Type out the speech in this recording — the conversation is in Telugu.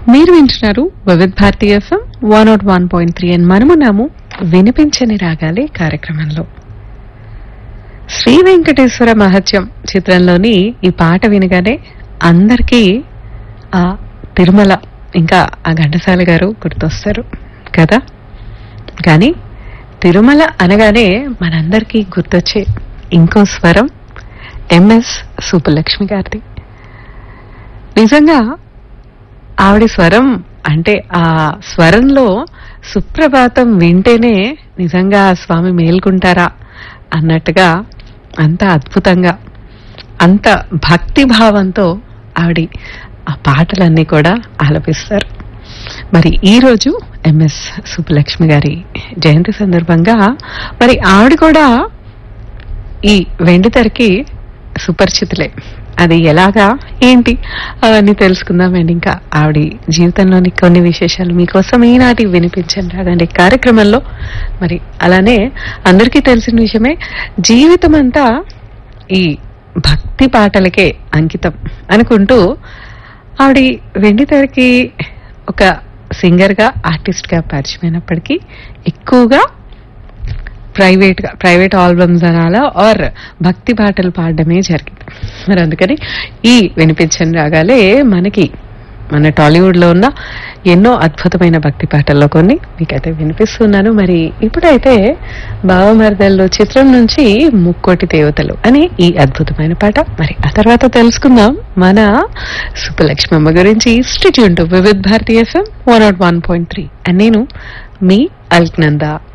మీరు వింటున్నారు Vividh Bharati FM one nought one point three అని మనమున్నాము వినిపించని రాగాలి కార్యక్రమంలో శ్రీ వెంకటేశ్వర మహత్యం చిత్రంలోని ఈ పాట వినగానే అందరికీ ఆ తిరుమల ఇంకా ఆ ఘంటసాల గారు గుర్తొస్తారు కదా కానీ తిరుమల అనగానే మనందరికీ గుర్తొచ్చే ఇంకో స్వరం ఎంఎస్ సుబ్బలక్ష్మి గారిది నిజంగా ఆవిడ స్వరం అంటే ఆ స్వరంలో సుప్రభాతం వింటేనే నిజంగా ఆ స్వామి మేల్కుంటారా అన్నట్టుగా అంత అద్భుతంగా అంత భక్తి భావంతో ఆవిడ ఆ పాటలన్నీ కూడా ఆలపిస్తారు మరి ఈ రోజు ఎంఎస్ సుబ్బలక్ష్మి గారి జయంతి సందర్భంగా మరి ఆవిడ కూడా ఈ వెండి తెరకి సుపరిచితులే అది ఎలాగా ఏంటి అవన్నీ తెలుసుకుందామండి ఇంకా ఆవిడ జీవితంలోని కొన్ని విశేషాలు మీకోసం ఈనాటి వినిపించండి రాగండి కార్యక్రమంలో మరి అలానే అందరికీ తెలిసిన విషయమే జీవితం అంతా ఈ భక్తి పాటలకే అంకితం అనుకుంటూ ఆవిడ వెండి తెరకి ఒక సింగర్ గా ఆర్టిస్ట్ గా పరిచయమైనప్పటికీ ఎక్కువగా ప్రైవేట్ గా ప్రైవేట్ ఆల్బమ్స్ అనాలా ఆర్ భక్తి పాటలు పాడడమే జరిగింది మరి అందుకని ఈ వినిపించని రాగాలే మనకి మన టాలీవుడ్ లో ఉన్న ఎన్నో అద్భుతమైన భక్తి పాటల్లో కొన్ని మీకైతే వినిపిస్తున్నాను మరి ఇప్పుడైతే భావమర్దల్లో చిత్రం నుంచి ముక్కోటి దేవతలు అనే ఈ అద్భుతమైన పాట మరి ఆ తర్వాత తెలుసుకుందాం మన సుబ్బలక్ష్మమ్మ గురించి stay tuned to Vividh Bharati FM one nought one point three and నేను మీ అల్క్నందా